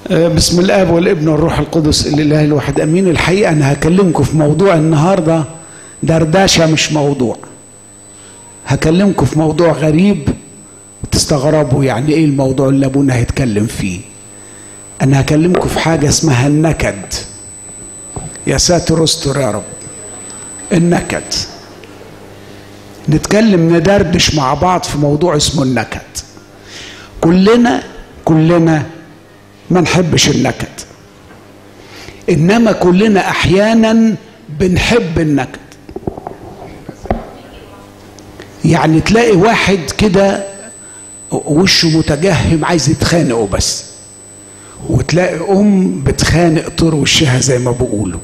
بسم الاب والابن والروح القدس الاله الواحد امين الحقيقه انا هكلمكم في موضوع النهارده دردشه مش موضوع هكلمكم في موضوع غريب تستغربوا يعني ايه الموضوع اللي ابونا هيتكلم فيه انا هكلمكم في حاجه اسمها النكد يا ساتر استر يا رب النكد نتكلم ندردش مع بعض في موضوع اسمه النكد كلنا كلنا ما نحبش النكد انما كلنا احيانا بنحب النكد يعني تلاقي واحد كده وشه متجهم عايز يتخانقوا بس وتلاقي ام بتخانق طر وشها زي ما بيقولوا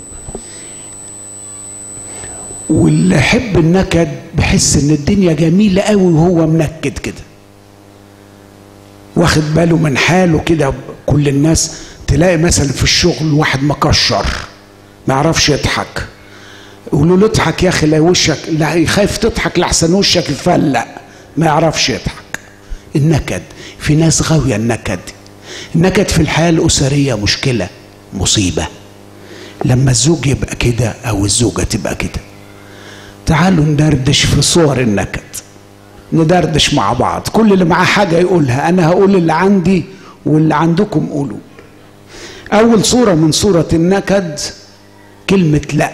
واللي يحب النكد بحس ان الدنيا جميله قوي وهو منكد كده واخد باله من حاله كده كل الناس تلاقي مثلا في الشغل واحد مكشر ما يعرفش يضحك يقولوا له اضحك يا اخي لا وشك لا يخاف تضحك لحسن وشك يفلق ما يعرفش يضحك النكد في ناس غاويه النكد النكد في الحياه الاسريه مشكله مصيبه لما الزوج يبقى كده او الزوجه تبقى كده تعالوا ندردش في صور النكد ندردش مع بعض كل اللي معاه حاجه يقولها انا هقول اللي عندي واللي عندكم قولوا اول صوره من صوره النكد كلمه لا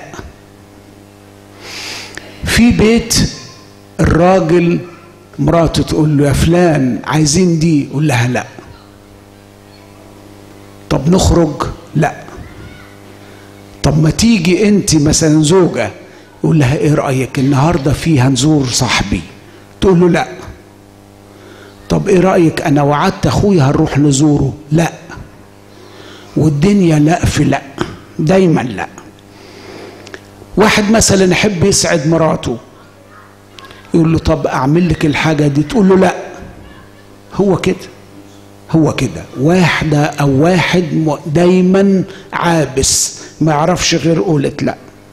في بيت الراجل مراته تقول له يا فلان عايزين دي يقول لها لا طب نخرج لا طب ما تيجي انت مثلا زوجه يقول لها ايه رايك النهارده في هنزور صاحبي تقول له لا طب ايه رايك انا وعدت اخويا هنروح نزوره لا والدنيا لا في لا دايما لا واحد مثلا يحب يسعد مراته يقول له طب اعمل لك الحاجه دي تقول له لا هو كده هو كده واحده او واحد دايما عابس ما يعرفش غير قولة لا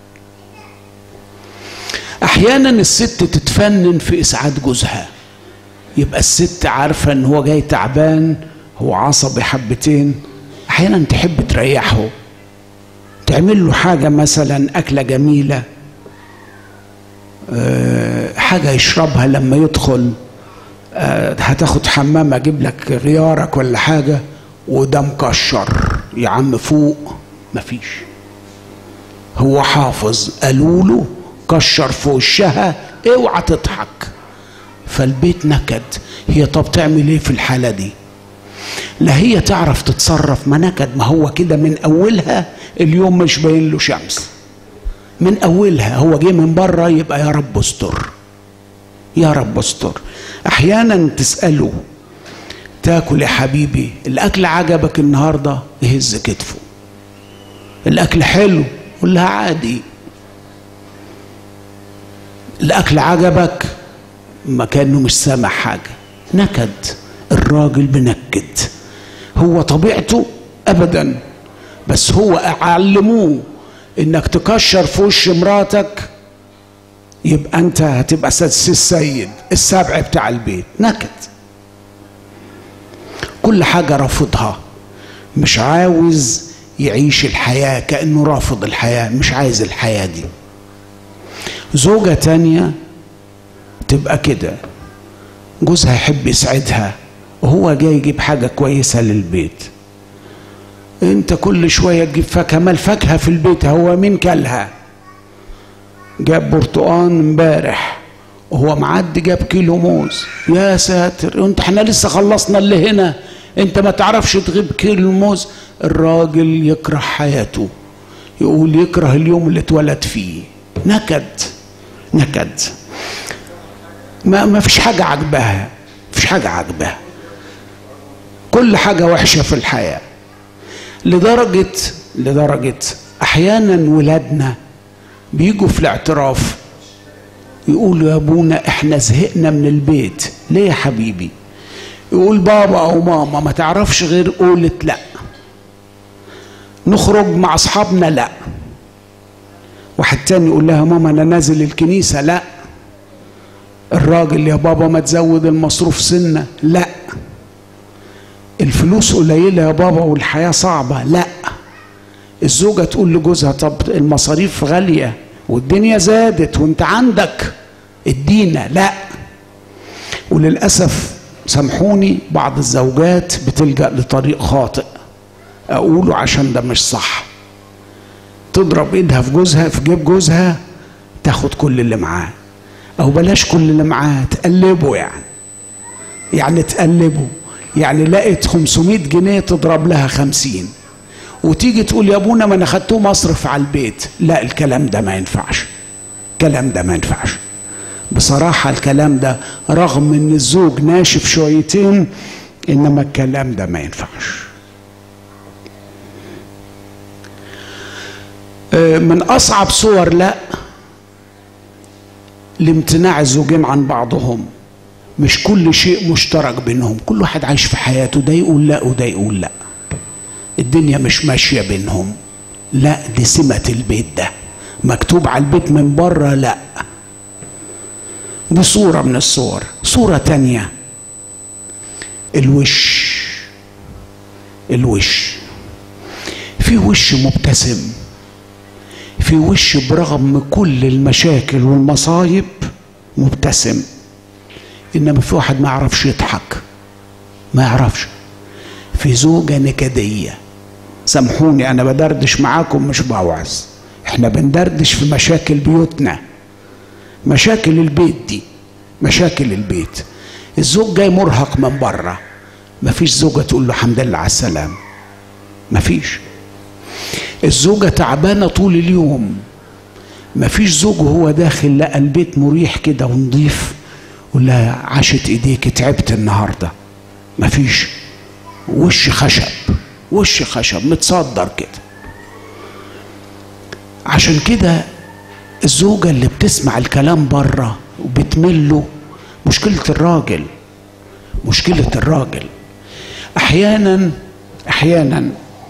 احيانا الست تتفنن في اسعاد جوزها يبقى الست عارفه ان هو جاي تعبان هو عصبي حبتين احيانا تحب تريحه تعمل له حاجه مثلا اكله جميله أه حاجه يشربها لما يدخل أه هتاخد حمام اجيب لك غيارك ولا حاجه وده مكشر يا عم فوق مفيش هو حافظ قالوا له كشر في وشها اوعى تضحك فالبيت نكد هي طب تعمل ايه في الحاله دي لا هي تعرف تتصرف ما نكد ما هو كده من اولها اليوم مش باين له شمس من اولها هو جه من بره يبقى يا رب استر يا رب استر احيانا تساله تاكل يا حبيبي الاكل عجبك النهارده يهز كتفه الاكل حلو قول لها عادي الاكل عجبك ما كانه مش سامع حاجه نكد الراجل بنكد هو طبيعته ابدا بس هو علموه انك تكشر في وش مراتك يبقى انت هتبقى السيد السبع بتاع البيت نكد كل حاجه رافضها مش عاوز يعيش الحياه كانه رافض الحياه مش عايز الحياه دي زوجة تانية تبقى كده جوزها يحب يسعدها وهو جاي يجيب حاجة كويسة للبيت انت كل شوية تجيب فاكهة ما الفاكهة في البيت هو مين كلها جاب برتقان امبارح وهو معدي جاب كيلو موز يا ساتر انت احنا لسه خلصنا اللي هنا انت ما تعرفش تغيب كيلو موز الراجل يكره حياته يقول يكره اليوم اللي اتولد فيه نكد نكد ما ما فيش حاجة عجبها فيش حاجة عجبها كل حاجة وحشة في الحياة لدرجة لدرجة أحيانا ولادنا بيجوا في الاعتراف يقولوا يا ابونا احنا زهقنا من البيت ليه يا حبيبي يقول بابا او ماما ما تعرفش غير قولة لا نخرج مع اصحابنا لا واحد تاني يقول لها ماما انا نازل الكنيسه لا الراجل يا بابا ما تزود المصروف سنه لا الفلوس قليله يا بابا والحياه صعبه لا الزوجه تقول لجوزها طب المصاريف غاليه والدنيا زادت وانت عندك ادينا لا وللاسف سامحوني بعض الزوجات بتلجا لطريق خاطئ اقوله عشان ده مش صح تضرب ايدها في جوزها في جيب جوزها تاخد كل اللي معاه او بلاش كل اللي معاه تقلبه يعني يعني تقلبه يعني لقيت 500 جنيه تضرب لها 50 وتيجي تقول يا ابونا ما انا خدته مصرف على البيت لا الكلام ده ما ينفعش الكلام ده ما ينفعش بصراحة الكلام ده رغم ان الزوج ناشف شويتين انما الكلام ده ما ينفعش من اصعب صور لا لامتناع الزوجين عن بعضهم مش كل شيء مشترك بينهم كل واحد عايش في حياته ده يقول لا وده يقول لا الدنيا مش ماشيه بينهم لا دي سمه البيت ده مكتوب على البيت من بره لا دي صوره من الصور صوره تانية الوش الوش في وش مبتسم في وش برغم كل المشاكل والمصايب مبتسم انما في واحد ما يعرفش يضحك ما يعرفش في زوجة نكدية سامحوني انا بدردش معاكم مش بوعظ احنا بندردش في مشاكل بيوتنا مشاكل البيت دي مشاكل البيت الزوج جاي مرهق من بره مفيش زوجة تقول له الحمد لله على السلام مفيش الزوجة تعبانة طول اليوم مفيش زوج وهو داخل لقى البيت مريح كده ونضيف يقول لها عاشت ايديك تعبت النهارده مفيش وش خشب وش خشب متصدر كده عشان كده الزوجة اللي بتسمع الكلام بره وبتمله مشكلة الراجل مشكلة الراجل أحيانا أحيانا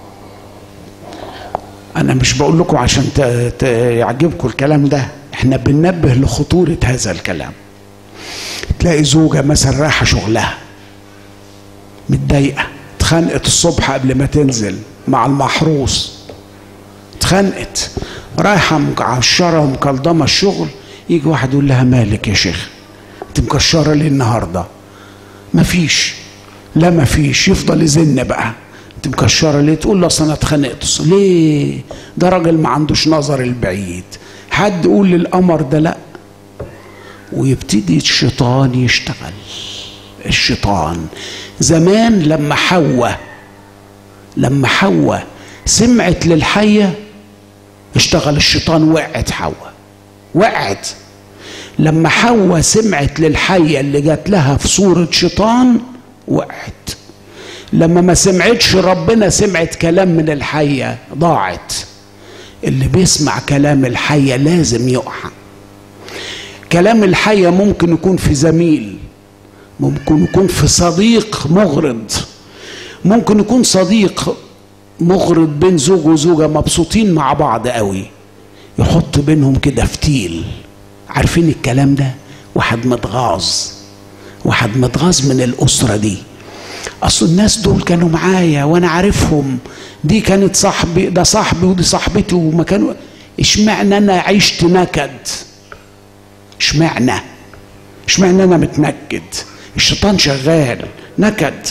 أنا مش بقول لكم عشان يعجبكم الكلام ده احنا بننبه لخطورة هذا الكلام تلاقي زوجة مثلا رايحة شغلها متضايقة اتخانقت الصبح قبل ما تنزل مع المحروس اتخانقت رايحة مكشرة ومكلضمة الشغل يجي واحد يقول لها مالك يا شيخ انت مكشرة ليه النهاردة مفيش لا مفيش يفضل يزن بقى انت مكشرة ليه تقول له اصل انا اتخانقت ليه ده راجل ما عندوش نظر البعيد حد يقول للقمر ده لا ويبتدي الشيطان يشتغل الشيطان زمان لما حواء لما حواء سمعت للحية اشتغل الشيطان وقعت حواء وقعت لما حواء سمعت للحية اللي جات لها في صورة شيطان وقعت لما ما سمعتش ربنا سمعت كلام من الحية ضاعت اللي بيسمع كلام الحية لازم يقع كلام الحية ممكن يكون في زميل ممكن يكون في صديق مغرض ممكن يكون صديق مغرض بين زوج وزوجة مبسوطين مع بعض قوي يحط بينهم كده فتيل عارفين الكلام ده واحد متغاظ واحد متغاظ من الأسرة دي أصل الناس دول كانوا معايا وأنا عارفهم دي كانت صاحبي ده صاحبي ودي صاحبتي وما كانوا اشمعنى أنا عشت نكد اشمعنى اشمعنى أنا متنكد الشيطان شغال نكد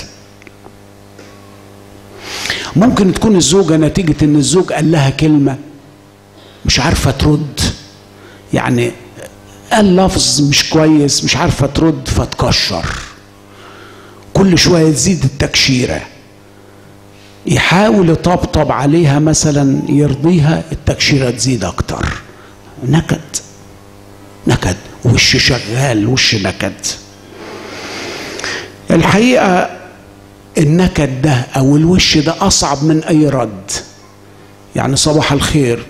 ممكن تكون الزوجة نتيجة ان الزوج قال لها كلمة مش عارفة ترد يعني قال لفظ مش كويس مش عارفة ترد فتكشر كل شوية تزيد التكشيرة يحاول يطبطب عليها مثلا يرضيها التكشيرة تزيد أكتر نكد نكد وش شغال وش نكد الحقيقة النكد ده أو الوش ده أصعب من أي رد يعني صباح الخير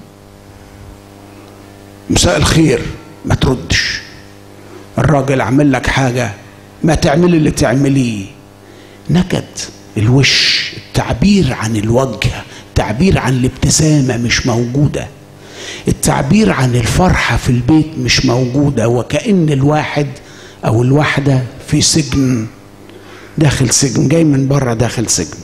مساء الخير ما تردش الراجل عمل لك حاجة ما تعمل اللي تعمليه نكد الوش التعبير عن الوجه التعبير عن الابتسامة مش موجودة التعبير عن الفرحة في البيت مش موجودة وكأن الواحد أو الواحدة في سجن داخل سجن جاي من بره داخل سجن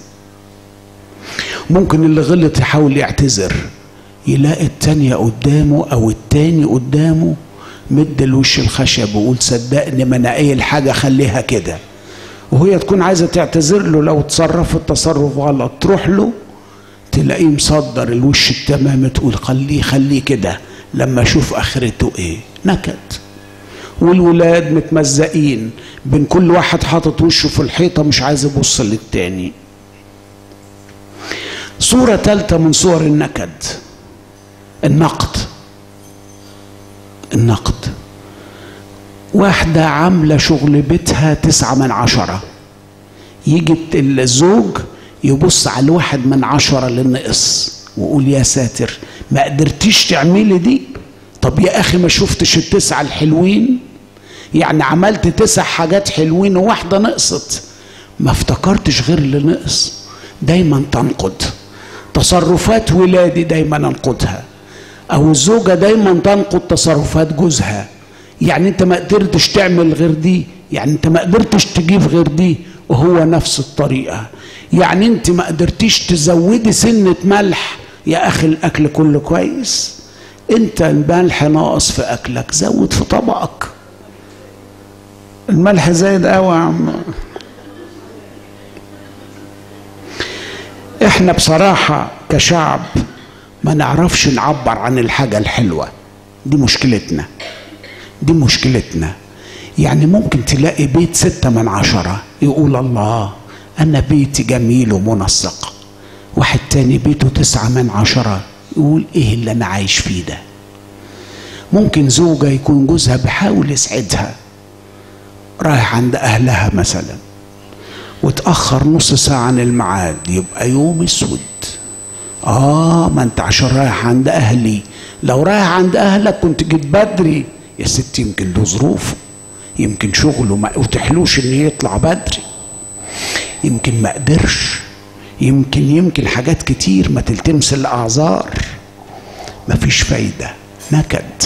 ممكن اللي غلط يحاول يعتذر يلاقي التانية قدامه او التاني قدامه مد الوش الخشب ويقول صدقني ما انا قايل حاجه خليها كده وهي تكون عايزه تعتذر له لو تصرفت تصرف غلط تروح له تلاقيه مصدر الوش التمام تقول خليه خليه كده لما اشوف اخرته ايه نكد والولاد متمزقين بين كل واحد حاطط وشه في الحيطه مش عايز يبص للتاني صوره ثالثه من صور النكد النقد النقد واحدة عاملة شغل بيتها تسعة من عشرة يجي الزوج يبص على الواحد من عشرة للنقص ويقول يا ساتر ما قدرتيش تعملي دي طب يا أخي ما شفتش التسعة الحلوين يعني عملت تسع حاجات حلوين وواحدة نقصت ما افتكرتش غير اللي نقص دايما تنقد تصرفات ولادي دايما انقدها او الزوجة دايما تنقد تصرفات جوزها يعني انت ما قدرتش تعمل غير دي يعني انت ما قدرتش تجيب غير دي وهو نفس الطريقة يعني انت ما قدرتيش تزودي سنة ملح يا اخي الاكل كله كويس انت الملح ناقص في اكلك زود في طبقك الملح زايد قوي يا عم احنا بصراحة كشعب ما نعرفش نعبر عن الحاجة الحلوة دي مشكلتنا دي مشكلتنا يعني ممكن تلاقي بيت ستة من عشرة يقول الله أنا بيتي جميل ومنسق واحد تاني بيته تسعة من عشرة يقول إيه اللي أنا عايش فيه ده ممكن زوجة يكون جوزها بيحاول يسعدها رايح عند أهلها مثلا وتأخر نص ساعة عن الميعاد يبقى يوم اسود اه ما انت عشان رايح عند اهلي لو رايح عند اهلك كنت جيت بدري يا ستي يمكن له ظروفه يمكن شغله ما اتحلوش ان يطلع بدري يمكن ما قدرش يمكن يمكن حاجات كتير ما تلتمس الاعذار مفيش فايده نكد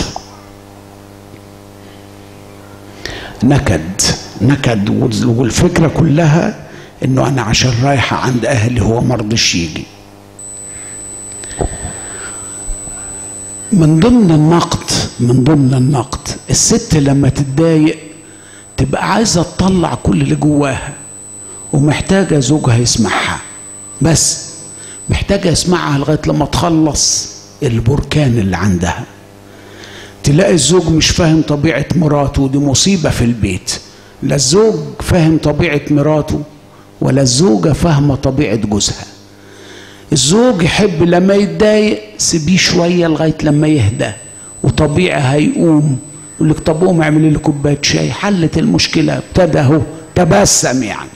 نكد نكد والفكره كلها انه انا عشان رايحه عند اهلي هو مرضش يجي من ضمن النقد من ضمن النقد الست لما تتضايق تبقى عايزه تطلع كل اللي جواها ومحتاجه زوجها يسمعها بس محتاجه يسمعها لغايه لما تخلص البركان اللي عندها تلاقي الزوج مش فاهم طبيعه مراته ودي مصيبه في البيت لا الزوج فاهم طبيعه مراته ولا الزوجه فاهمه طبيعه جوزها الزوج يحب لما يتضايق سيبيه شويه لغايه لما يهدى وطبيعي هيقوم يقول لك طب قوم اعملي لي كوبايه شاي حلت المشكله ابتدى اهو تبسم يعني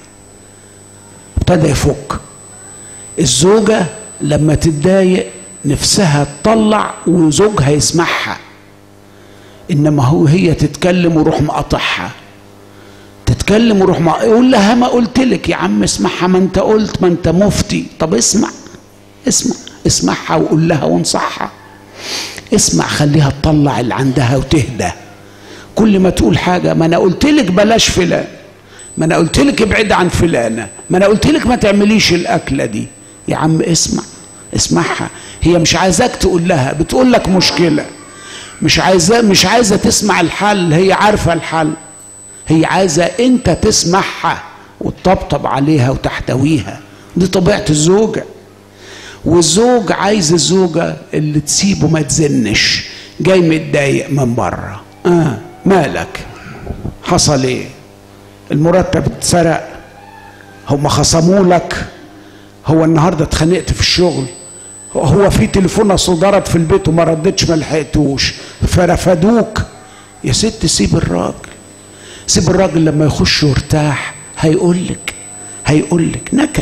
ابتدى يفك الزوجه لما تتضايق نفسها تطلع وزوجها يسمعها انما هو هي تتكلم وروح مقاطعها تتكلم وروح ما يقول لها ما قلت لك يا عم اسمعها ما انت قلت ما انت مفتي طب اسمع اسمع اسمعها وقول لها وانصحها اسمع خليها تطلع اللي عندها وتهدى كل ما تقول حاجة ما انا قلت لك بلاش فلان ما انا قلت لك ابعد عن فلانة ما انا قلت لك ما تعمليش الاكلة دي يا عم اسمع اسمعها هي مش عايزاك تقول لها بتقول لك مشكلة مش عايزة مش عايزة تسمع الحل هي عارفة الحل هي عايزة انت تسمعها وتطبطب عليها وتحتويها دي طبيعة الزوجة والزوج عايز الزوجة اللي تسيبه ما تزنش جاي متضايق من بره اه مالك حصل ايه المرتب اتسرق هم خصموا لك هو النهارده اتخانقت في الشغل هو في تليفون اصل ضرب في البيت وما ردتش ما لحقتوش فرفدوك يا ست سيب الراجل سيب الراجل لما يخش وارتاح هيقول لك هيقول لك نكد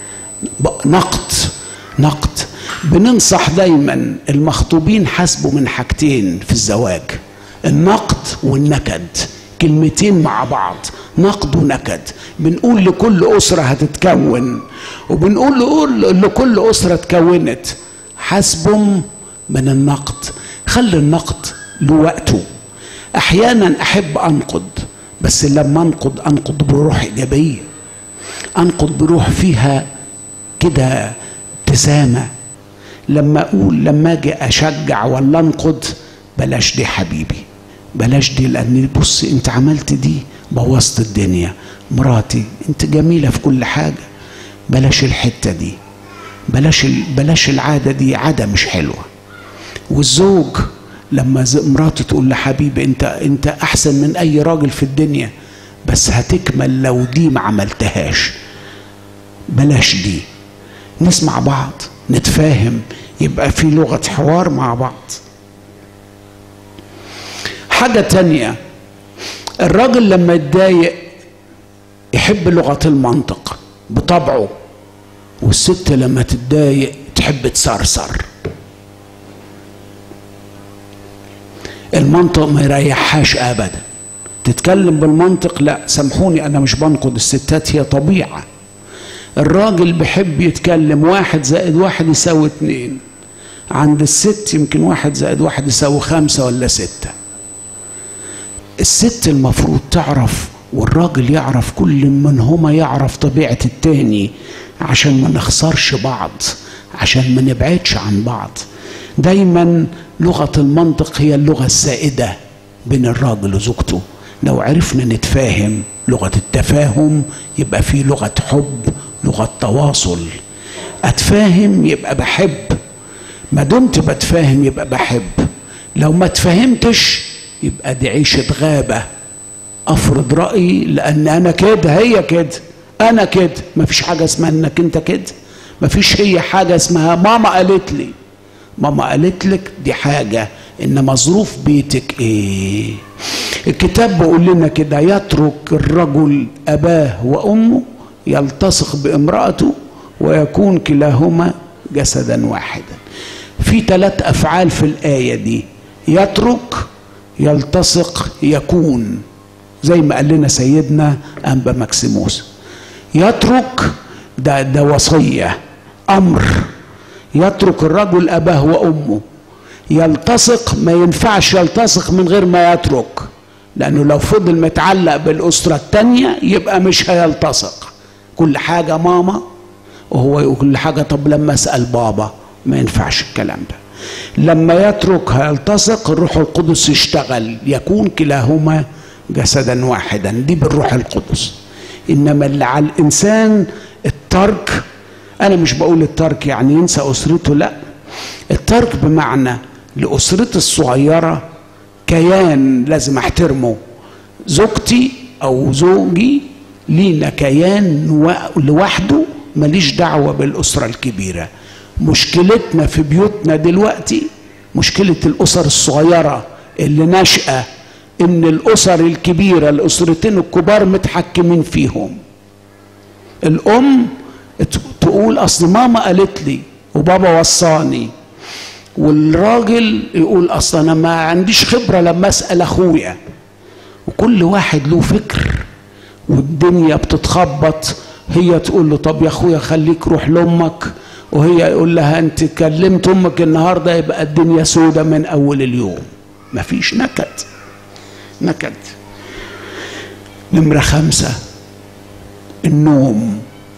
نقد نقد بننصح دايما المخطوبين حسبوا من حاجتين في الزواج النقد والنكد كلمتين مع بعض نقد ونكد بنقول لكل أسرة هتتكون وبنقول لكل أسرة اتكونت حسبهم من النقد خلي النقد له وقته أحيانا أحب أنقد بس لما أنقد أنقد بروح إيجابية انقد بروح فيها كده ابتسامه لما اقول لما اجي اشجع ولا انقد بلاش دي حبيبي بلاش دي لان بص انت عملت دي بوظت الدنيا مراتي انت جميله في كل حاجه بلاش الحته دي بلاش بلاش العاده دي عاده مش حلوه والزوج لما مراته تقول لحبيبي انت انت احسن من اي راجل في الدنيا بس هتكمل لو دي ما عملتهاش بلاش دي نسمع بعض نتفاهم يبقى في لغة حوار مع بعض حاجة تانية الراجل لما يتضايق يحب لغة المنطق بطبعه والست لما تتضايق تحب تصرصر المنطق ما يريحهاش ابدا تتكلم بالمنطق لا سامحوني انا مش بنقد الستات هي طبيعه الراجل بيحب يتكلم واحد زائد واحد يساوي اتنين عند الست يمكن واحد زائد واحد يساوي خمسة ولا ستة الست المفروض تعرف والراجل يعرف كل منهما يعرف طبيعة التاني عشان ما نخسرش بعض عشان ما نبعدش عن بعض دايما لغة المنطق هي اللغة السائدة بين الراجل وزوجته لو عرفنا نتفاهم لغة التفاهم يبقى في لغة حب لغة تواصل أتفاهم يبقى بحب ما دمت بتفاهم يبقى بحب لو ما تفهمتش يبقى دي عيشة غابة أفرض رأيي لأن أنا كده هي كده أنا كده مفيش حاجة اسمها إنك أنت كده مفيش هي حاجة اسمها ماما قالت لي ماما قالت لك دي حاجة إنما ظروف بيتك إيه الكتاب بيقول لنا كده يترك الرجل أباه وأمه يلتصق بامرأته ويكون كلاهما جسدا واحدا في ثلاث أفعال في الآية دي يترك يلتصق يكون زي ما قال لنا سيدنا أنبا مكسيموس يترك ده ده وصية أمر يترك الرجل أباه وأمه يلتصق ما ينفعش يلتصق من غير ما يترك لأنه لو فضل متعلق بالأسرة التانية يبقى مش هيلتصق كل حاجة ماما وهو يقول كل حاجة طب لما أسأل بابا ما ينفعش الكلام ده لما يترك هيلتصق الروح القدس يشتغل يكون كلاهما جسدا واحدا دي بالروح القدس انما اللي على الانسان الترك انا مش بقول الترك يعني ينسى اسرته لا الترك بمعنى لاسرتي الصغيره كيان لازم احترمه زوجتي او زوجي لينا كيان لوحده ماليش دعوه بالاسره الكبيره مشكلتنا في بيوتنا دلوقتي مشكله الاسر الصغيره اللي ناشئه ان الاسر الكبيره الاسرتين الكبار متحكمين فيهم الام تقول اصل ماما قالت لي وبابا وصاني والراجل يقول اصل انا ما عنديش خبره لما اسال اخويا وكل واحد له فكر والدنيا بتتخبط هي تقول له طب يا اخويا خليك روح لامك وهي يقول لها انت كلمت امك النهارده يبقى الدنيا سودة من اول اليوم مفيش نكد نكد نمرة خمسة النوم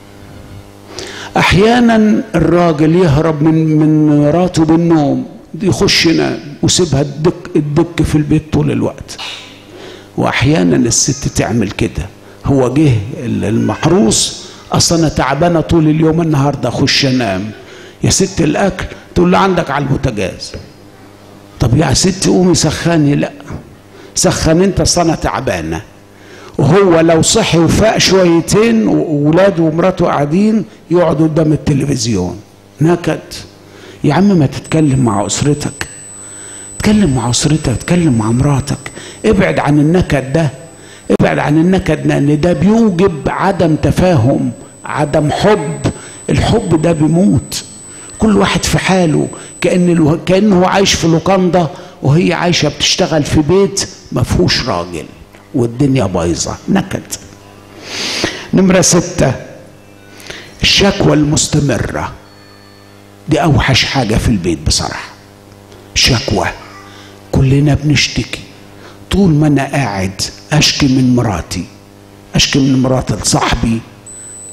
أحيانا الراجل يهرب من من مراته بالنوم يخش ينام ويسيبها تدك تدك في البيت طول الوقت وأحيانا الست تعمل كده هو جه المحروس أصلا أنا تعبانة طول اليوم النهاردة أخش أنام يا ست الأكل تقول له عندك على البوتاجاز طب يا ست قومي سخني لا سخن انت اصل انا تعبانه وهو لو صحي وفاق شويتين وولاده ومراته قاعدين يقعدوا قدام التلفزيون نكد يا عم ما تتكلم مع اسرتك اتكلم مع اسرتك اتكلم مع مراتك ابعد عن النكد ده ابعد عن النكد لان ده بيوجب عدم تفاهم عدم حب الحب ده بيموت كل واحد في حاله كان كانه عايش في لوكاندا وهي عايشه بتشتغل في بيت ما فيهوش راجل والدنيا بايظه نكد نمره سته الشكوى المستمره دي اوحش حاجه في البيت بصراحه شكوى كلنا بنشتكي طول ما انا قاعد اشكي من مراتي اشكي من مرات صاحبي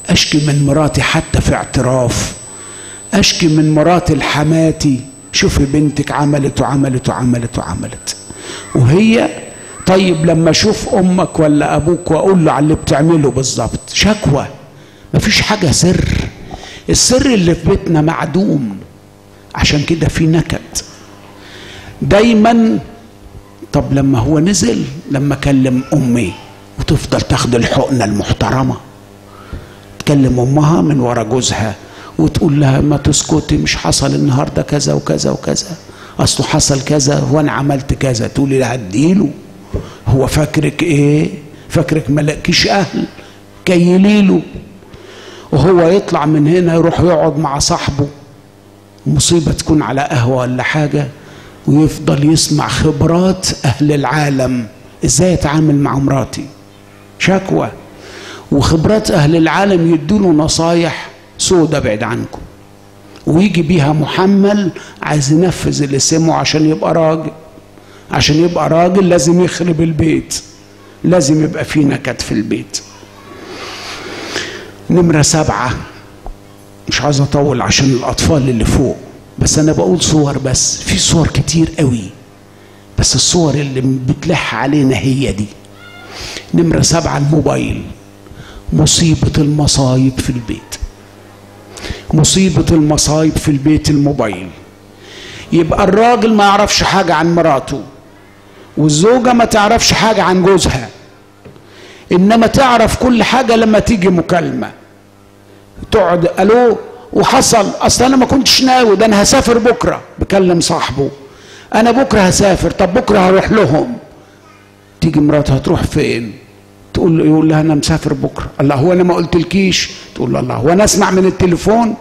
اشكي من مراتي حتى في اعتراف اشكي من مراتي لحماتي شوفي بنتك عملت وعملت وعملت وعملت وهي طيب لما اشوف امك ولا ابوك واقول له على اللي بتعمله بالظبط شكوى مفيش حاجه سر السر اللي في بيتنا معدوم عشان كده في نكد دايما طب لما هو نزل لما كلم امي وتفضل تاخد الحقنه المحترمه تكلم امها من ورا جوزها وتقول لها ما تسكتي مش حصل النهارده كذا وكذا وكذا اصله حصل كذا وانا عملت كذا تقولي لها اديله هو فاكرك ايه فاكرك ملكيش اهل كيليله وهو يطلع من هنا يروح يقعد مع صاحبه مصيبة تكون على قهوة ولا حاجة ويفضل يسمع خبرات أهل العالم إزاي أتعامل مع مراتي شكوى وخبرات أهل العالم يدوله نصايح سودة بعد عنكم ويجي بيها محمل عايز ينفذ اللي سمعه عشان يبقى راجل عشان يبقى راجل لازم يخرب البيت لازم يبقى في نكد في البيت نمرة سبعة مش عايز أطول عشان الأطفال اللي فوق بس أنا بقول صور بس في صور كتير قوي بس الصور اللي بتلح علينا هي دي نمرة سبعة الموبايل مصيبة المصايب في البيت مصيبة المصايب في البيت الموبايل يبقى الراجل ما يعرفش حاجة عن مراته والزوجة ما تعرفش حاجة عن جوزها إنما تعرف كل حاجة لما تيجي مكالمة تقعد ألو وحصل أصل أنا ما كنتش ناوي ده أنا هسافر بكرة بكلم صاحبه أنا بكرة هسافر طب بكرة هروح لهم تيجي مراته هتروح فين تقول له يقول لها انا مسافر بكره الله هو انا ما قلتلكيش تقول له الله هو انا اسمع من التليفون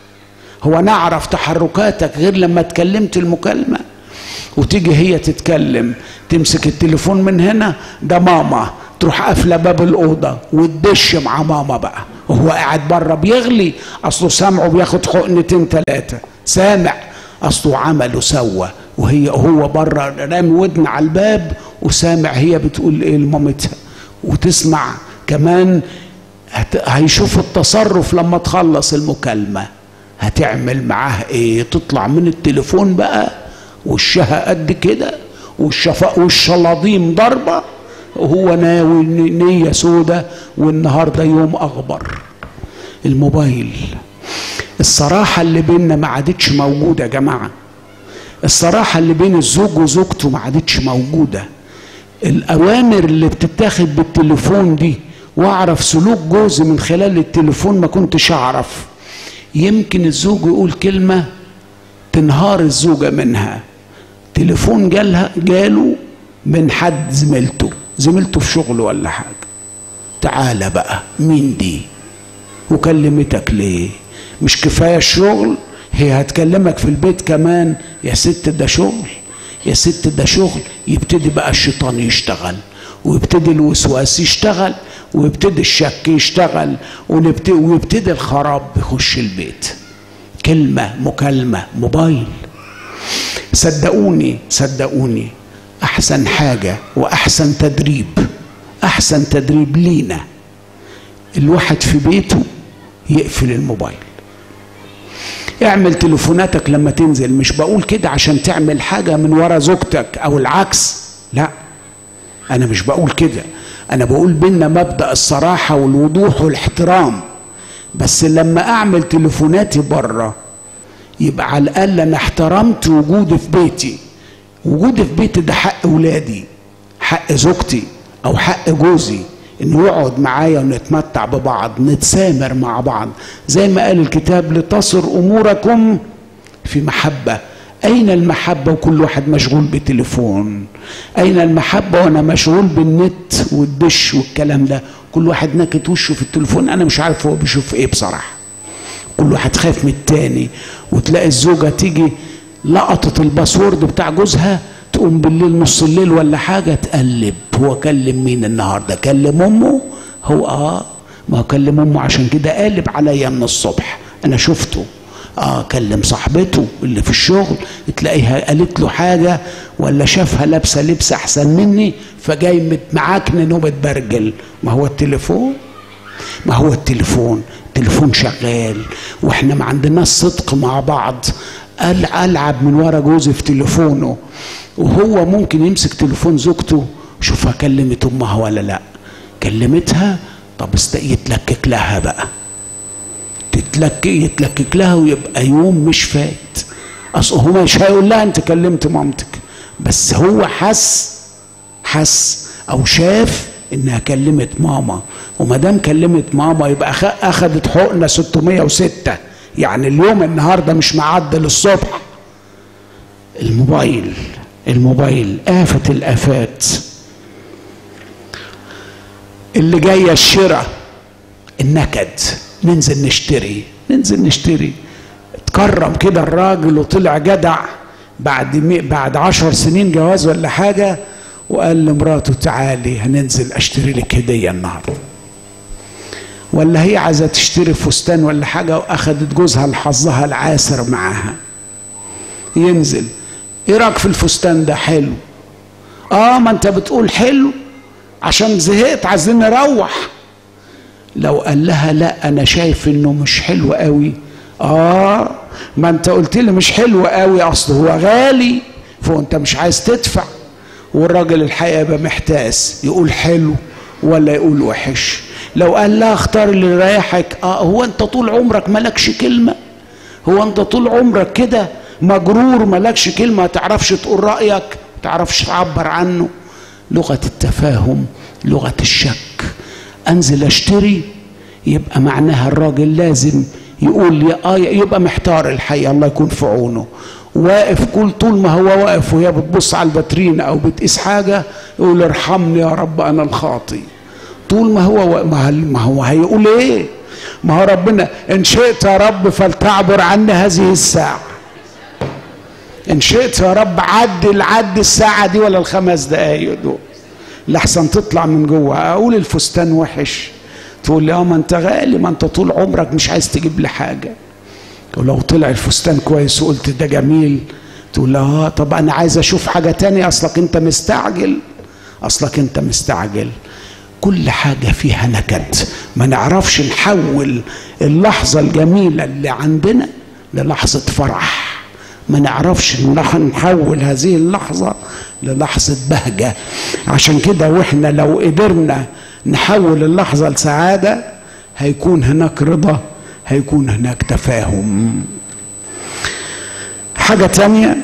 هو انا اعرف تحركاتك غير لما اتكلمت المكالمه وتيجي هي تتكلم تمسك التليفون من هنا ده ماما تروح قافله باب الاوضه وتدش مع ماما بقى وهو قاعد بره بيغلي اصله سامعه بياخد حقنتين ثلاثه سامع اصله عمل وسوى وهي هو بره رامي ودن على الباب وسامع هي بتقول ايه لمامتها وتسمع كمان هيشوف التصرف لما تخلص المكالمة هتعمل معاه ايه تطلع من التليفون بقى وشها قد كده والشفاء والشلاضيم ضربة وهو ناوي نية سودة والنهاردة يوم أخبر الموبايل الصراحة اللي بيننا ما عادتش موجودة يا جماعة الصراحة اللي بين الزوج وزوجته ما عادتش موجودة الاوامر اللي بتتاخد بالتليفون دي واعرف سلوك جوزي من خلال التليفون ما كنتش اعرف يمكن الزوج يقول كلمه تنهار الزوجه منها تليفون جالها جاله من حد زميلته زميلته في شغله ولا حاجه تعالى بقى مين دي وكلمتك ليه مش كفايه الشغل هي هتكلمك في البيت كمان يا ست ده شغل يا ست ده شغل يبتدي بقى الشيطان يشتغل ويبتدي الوسواس يشتغل ويبتدي الشك يشتغل ويبتدي الخراب يخش البيت كلمة مكالمة موبايل صدقوني صدقوني أحسن حاجة وأحسن تدريب أحسن تدريب لينا الواحد في بيته يقفل الموبايل اعمل تليفوناتك لما تنزل مش بقول كده عشان تعمل حاجة من ورا زوجتك او العكس لا انا مش بقول كده انا بقول بينا مبدأ الصراحة والوضوح والاحترام بس لما اعمل تليفوناتي بره يبقى على الاقل انا احترمت وجودي في بيتي وجودي في بيتي ده حق ولادي حق زوجتي او حق جوزي انه يقعد معايا ونتمتع ببعض نتسامر مع بعض زي ما قال الكتاب لتصر اموركم في محبه اين المحبه وكل واحد مشغول بتليفون اين المحبه وانا مشغول بالنت والدش والكلام ده كل واحد ناكت وشه في التليفون انا مش عارف هو بيشوف ايه بصراحه كل واحد خايف من التاني وتلاقي الزوجه تيجي لقطت الباسورد بتاع جوزها تقوم بالليل نص الليل ولا حاجة تقلب هو كلم مين النهاردة كلم أمه هو آه ما هو كلم أمه عشان كده قالب عليا من الصبح أنا شفته آه كلم صاحبته اللي في الشغل تلاقيها قالت له حاجة ولا شافها لابسة لبس أحسن مني فجاي معاكنن ومتبرجل ما هو التليفون ما هو التليفون التليفون شغال واحنا ما عندناش صدق مع بعض قال العب من ورا جوزي في تليفونه وهو ممكن يمسك تليفون زوجته شوفها كلمت امها ولا لا كلمتها طب يتلكك لها بقى تتلك يتلكك لها ويبقى يوم مش فات اصل هو مش هيقول لها انت كلمت مامتك بس هو حس حس او شاف انها كلمت ماما وما دام كلمت ماما يبقى اخذت حقنه 606 يعني اليوم النهارده مش معدل الصبح الموبايل الموبايل آفة الآفات اللي جاية الشراء النكد ننزل نشتري ننزل نشتري اتكرم كده الراجل وطلع جدع بعد مي بعد عشر سنين جواز ولا حاجة وقال لمراته تعالي هننزل اشتري لك هدية النهاردة ولا هي عايزة تشتري فستان ولا حاجة واخدت جوزها لحظها العاسر معاها ينزل ايه رايك في الفستان ده حلو اه ما انت بتقول حلو عشان زهقت عايزين نروح لو قال لها لا انا شايف انه مش حلو قوي اه ما انت قلت لي مش حلو قوي اصل هو غالي فانت مش عايز تدفع والراجل الحقيقه يبقى محتاس يقول حلو ولا يقول وحش لو قال لها اختار اللي يريحك اه هو انت طول عمرك مالكش كلمه هو انت طول عمرك كده مجرور مالكش كلمه ما تعرفش تقول رايك ما تعرفش تعبر عنه لغه التفاهم لغه الشك انزل اشتري يبقى معناها الراجل لازم يقول لي اه يبقى محتار الحقيقه الله يكون في عونه واقف كل طول ما هو واقف وهي بتبص على الباترين او بتقيس حاجه يقول ارحمني يا رب انا الخاطي طول ما هو ما هو هيقول ايه ما هو ربنا ان شئت يا رب فلتعبر عني هذه الساعه ان شئت يا رب عدل عد الساعه دي ولا الخمس دقايق دول لحسن تطلع من جوه اقول الفستان وحش تقول لي اه ما انت غالي ما انت طول عمرك مش عايز تجيب لي حاجه ولو طلع الفستان كويس وقلت ده جميل تقول له اه طب انا عايز اشوف حاجه تانية اصلك انت مستعجل اصلك انت مستعجل كل حاجه فيها نكد ما نعرفش نحول اللحظه الجميله اللي عندنا للحظه فرح ما نعرفش نحول هذه اللحظه للحظه بهجه عشان كده واحنا لو قدرنا نحول اللحظه لسعاده هيكون هناك رضا هيكون هناك تفاهم حاجة تانية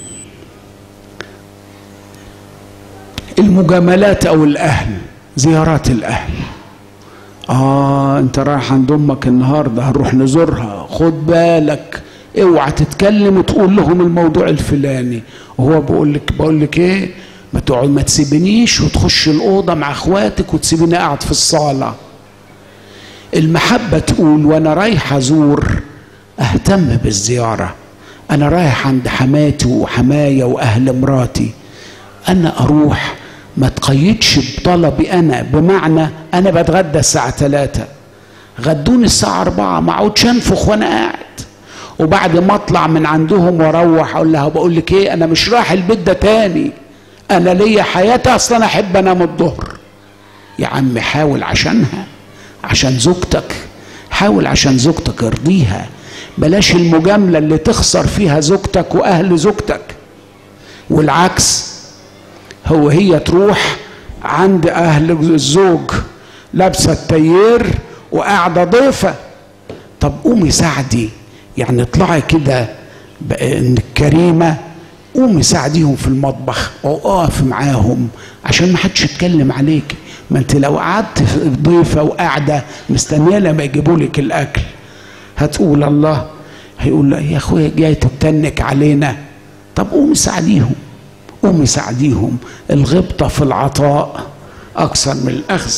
المجاملات أو الأهل زيارات الأهل آه أنت رايح عند أمك النهاردة هنروح نزورها خد بالك اوعى تتكلم وتقول لهم الموضوع الفلاني وهو بقول لك بقول لك ايه ما تقعد ما تسيبنيش وتخش الاوضه مع اخواتك وتسيبني قاعد في الصاله المحبة تقول وأنا رايح أزور أهتم بالزيارة أنا رايح عند حماتي وحماية وأهل مراتي أنا أروح ما تقيدش بطلبي أنا بمعنى أنا بتغدى الساعة ثلاثة غدوني الساعة أربعة ما أقعدش أنفخ وأنا قاعد وبعد ما أطلع من عندهم وأروح أقول لها بقول لك إيه أنا مش رايح البيت ده تاني أنا ليا حياتي أصلا أحب أنام الظهر يا عم حاول عشانها عشان زوجتك حاول عشان زوجتك ارضيها بلاش المجامله اللي تخسر فيها زوجتك واهل زوجتك والعكس هو هي تروح عند اهل الزوج لابسه التيير وقاعده ضيفه طب قومي ساعدي يعني اطلعي كده انك كريمه قومي ساعديهم في المطبخ واقف معاهم عشان ما حدش يتكلم عليك ما انت لو قعدت ضيفه وقاعده مستنيه لما يجيبوا لك الاكل هتقول الله هيقول لا يا اخويا جاي تتنك علينا طب قومي ساعديهم قومي ساعديهم الغبطه في العطاء اكثر من الاخذ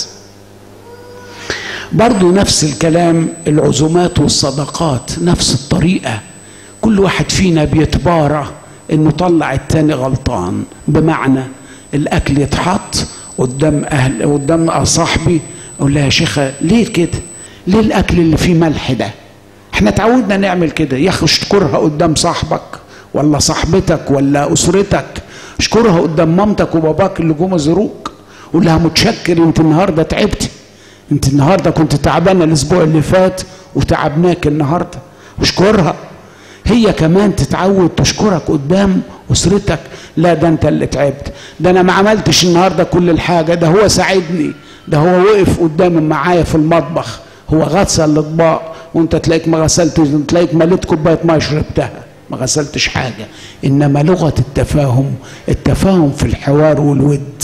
برضو نفس الكلام العزومات والصدقات نفس الطريقه كل واحد فينا بيتبارى انه طلع التاني غلطان بمعنى الاكل يتحط قدام اهل قدام صاحبي اقول لها يا شيخه ليه كده؟ ليه الاكل اللي فيه ملح ده؟ احنا اتعودنا نعمل كده يا اخي اشكرها قدام صاحبك ولا صاحبتك ولا اسرتك اشكرها قدام مامتك وباباك اللي جم زاروك قول لها متشكر انت النهارده تعبتي انت النهارده كنت تعبانه الاسبوع اللي فات وتعبناك النهارده اشكرها هي كمان تتعود تشكرك قدام اسرتك لا ده انت اللي تعبت ده انا ما عملتش النهارده كل الحاجه ده هو ساعدني ده هو وقف قدامي معايا في المطبخ هو غسل الاطباق وانت تلاقيك ما غسلتش تلاقيك مليت كوبايه ميه شربتها ما غسلتش حاجه انما لغه التفاهم التفاهم في الحوار والود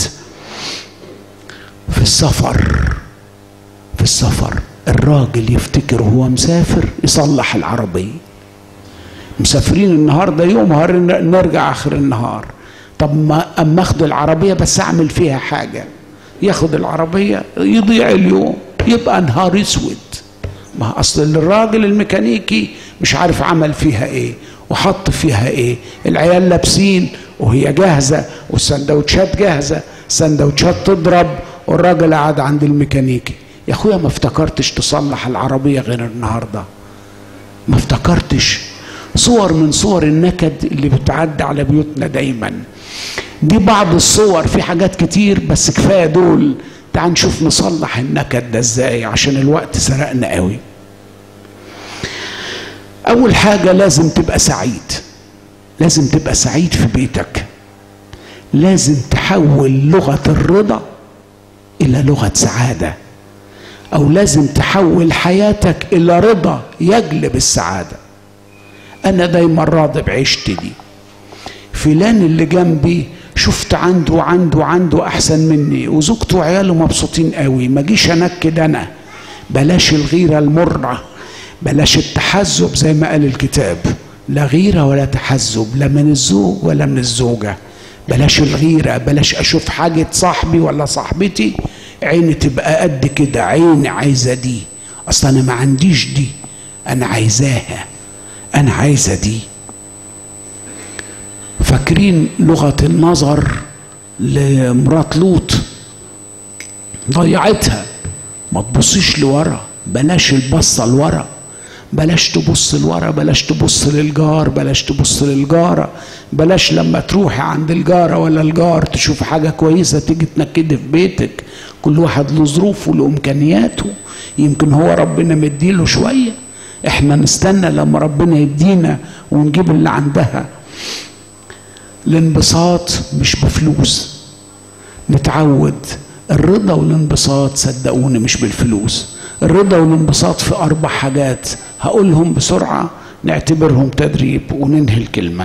في السفر في السفر الراجل يفتكر هو مسافر يصلح العربيه مسافرين النهارده يوم هر نرجع اخر النهار طب ما اما اخد العربيه بس اعمل فيها حاجه ياخد العربيه يضيع اليوم يبقى نهار اسود ما اصل الراجل الميكانيكي مش عارف عمل فيها ايه وحط فيها ايه العيال لابسين وهي جاهزه والسندوتشات جاهزه سندوتشات تضرب والراجل قاعد عند الميكانيكي يا اخويا ما افتكرتش تصلح العربيه غير النهارده ما افتكرتش صور من صور النكد اللي بتعدي على بيوتنا دايما دي بعض الصور في حاجات كتير بس كفايه دول تعال نشوف نصلح النكد ده ازاي عشان الوقت سرقنا قوي اول حاجه لازم تبقى سعيد لازم تبقى سعيد في بيتك لازم تحول لغه الرضا الى لغه سعاده او لازم تحول حياتك الى رضا يجلب السعاده انا دايما راضي بعيشتي دي فلان اللي جنبي شفت عنده عنده عنده احسن مني وزوجته وعياله مبسوطين قوي ما جيش انكد انا بلاش الغيره المره بلاش التحزب زي ما قال الكتاب لا غيره ولا تحزب لا من الزوج ولا من الزوجه بلاش الغيره بلاش اشوف حاجه صاحبي ولا صاحبتي عيني تبقى قد كده عيني عايزه دي اصل انا ما عنديش دي انا عايزاها انا عايزه دي فاكرين لغه النظر لمرات لوط ضيعتها ما تبصيش لورا بلاش البصه لورا بلاش تبص لورا بلاش تبص للجار بلاش تبص للجارة بلاش لما تروحي عند الجارة ولا الجار تشوف حاجة كويسة تيجي تنكدي في بيتك كل واحد له ظروفه له إمكانياته يمكن هو ربنا مديله شوية احنا نستنى لما ربنا يدينا ونجيب اللي عندها الانبساط مش بفلوس نتعود الرضا والانبساط صدقوني مش بالفلوس الرضا والانبساط في اربع حاجات هقولهم بسرعه نعتبرهم تدريب وننهي الكلمه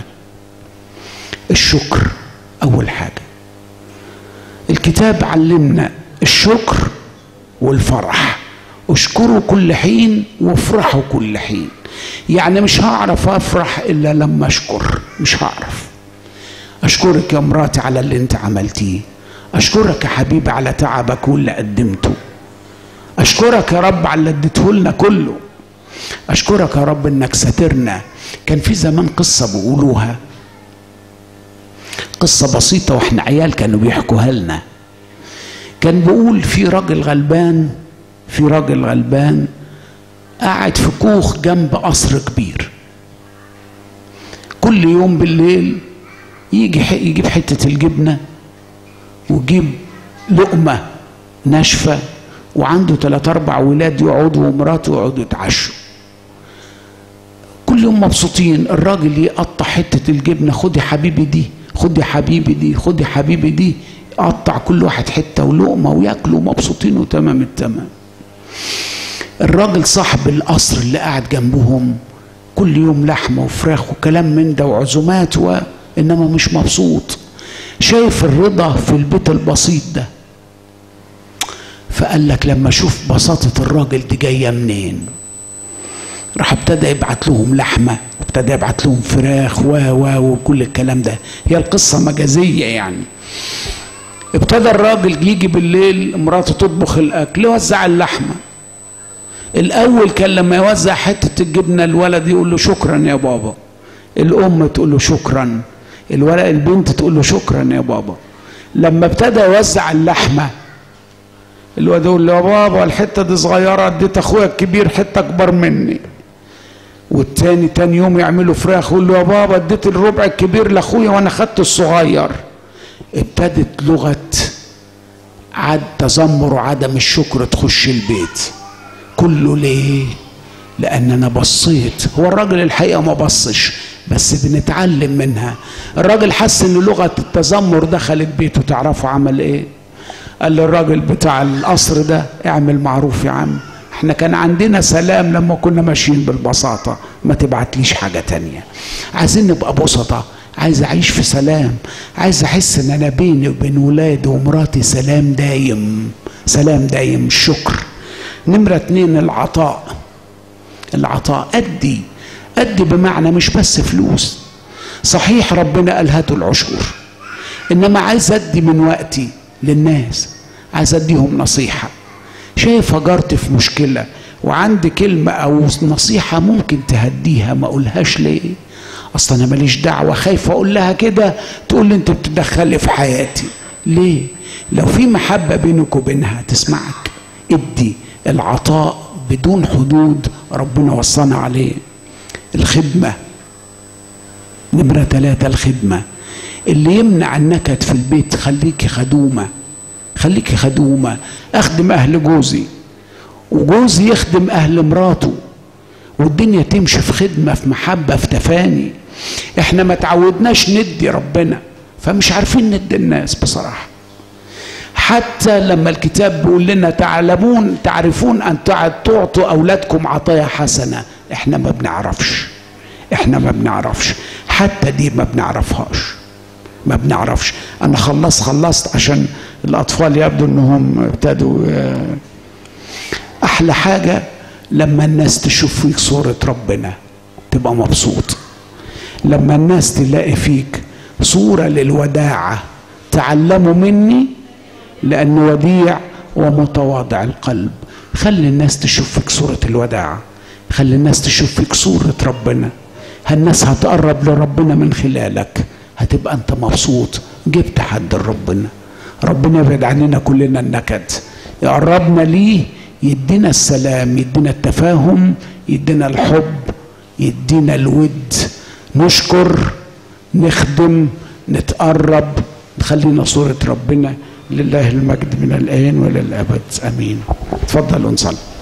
الشكر اول حاجه الكتاب علمنا الشكر والفرح اشكروا كل حين وافرحوا كل حين يعني مش هعرف افرح الا لما اشكر مش هعرف اشكرك يا مراتي على اللي انت عملتيه اشكرك يا حبيبي على تعبك واللي قدمته اشكرك يا رب على اللي اديته لنا كله اشكرك يا رب انك ساترنا كان في زمان قصه بيقولوها قصه بسيطه واحنا عيال كانوا بيحكوها لنا كان بيقول في راجل غلبان في راجل غلبان قاعد في كوخ جنب قصر كبير كل يوم بالليل يجي يجيب حته الجبنه ويجيب لقمه ناشفه وعنده ثلاث اربع ولاد يقعدوا ومراته يقعدوا يتعشوا كل يوم مبسوطين الراجل يقطع حته الجبنه خد يا حبيبي دي خد يا حبيبي دي خد يا حبيبي دي قطع كل واحد حته ولقمه وياكلوا مبسوطين وتمام التمام الراجل صاحب القصر اللي قاعد جنبهم كل يوم لحمه وفراخ وكلام من ده وعزومات و انما مش مبسوط شايف الرضا في البيت البسيط ده فقال لك لما اشوف بساطة الراجل دي جاية منين راح ابتدى يبعت لهم لحمة وابتدى يبعت لهم فراخ و و وكل الكلام ده هي القصة مجازية يعني ابتدى الراجل يجي بالليل مراته تطبخ الاكل يوزع اللحمة الاول كان لما يوزع حتة الجبنة الولد يقول له شكرا يا بابا الام تقول له شكرا الولد البنت تقول له شكرا يا بابا لما ابتدى يوزع اللحمه الواد يقول له يا بابا الحته دي صغيره اديت اخويا الكبير حته اكبر مني والتاني تاني يوم يعملوا فراخ يقول له يا بابا اديت الربع الكبير لاخويا وانا خدت الصغير ابتدت لغه عد تذمر وعدم الشكر تخش البيت كله ليه لان انا بصيت هو الراجل الحقيقه ما بصش بس بنتعلم منها الراجل حس ان لغه التذمر دخلت بيته تعرفوا عمل ايه قال للراجل بتاع القصر ده اعمل معروف يا عم احنا كان عندنا سلام لما كنا ماشيين بالبساطة ما تبعتليش حاجة تانية عايزين نبقى بسطة عايز اعيش في سلام عايز احس ان انا بيني وبين ولادي ومراتي سلام دايم سلام دايم الشكر نمرة اتنين العطاء العطاء ادي ادي بمعنى مش بس فلوس صحيح ربنا قال هاتوا العشور انما عايز ادي من وقتي للناس عايز اديهم نصيحه شايف هجرت في مشكله وعندي كلمه او نصيحه ممكن تهديها ما اقولهاش ليه اصل انا ماليش دعوه خايف اقول لها كده تقول لي انت بتدخلي في حياتي ليه لو في محبه بينك وبينها تسمعك ادي العطاء بدون حدود ربنا وصانا عليه الخدمه نمره ثلاثه الخدمه اللي يمنع النكد في البيت خليكي خدومه خليكي خدومه اخدم اهل جوزي وجوزي يخدم اهل مراته والدنيا تمشي في خدمه في محبه في تفاني احنا ما تعودناش ندي ربنا فمش عارفين ندي الناس بصراحه حتى لما الكتاب بيقول لنا تعلمون تعرفون ان تعطوا اولادكم عطايا حسنه احنا ما بنعرفش احنا ما بنعرفش حتى دي ما بنعرفهاش ما بنعرفش انا خلصت خلصت عشان الاطفال يبدو انهم ابتدوا احلى حاجه لما الناس تشوف فيك صوره ربنا تبقى مبسوط لما الناس تلاقي فيك صوره للوداعه تعلموا مني لأن وديع ومتواضع القلب خلي الناس تشوف فيك صورة الوداعة خلي الناس تشوف فيك صورة ربنا الناس هتقرب لربنا من خلالك هتبقى انت مبسوط جبت حد لربنا ربنا يبعد عننا كلنا النكد يقربنا ليه يدينا السلام يدينا التفاهم يدينا الحب يدينا الود نشكر نخدم نتقرب نخلينا صورة ربنا لله المجد من الآن وللأبد أمين تفضل ونصلي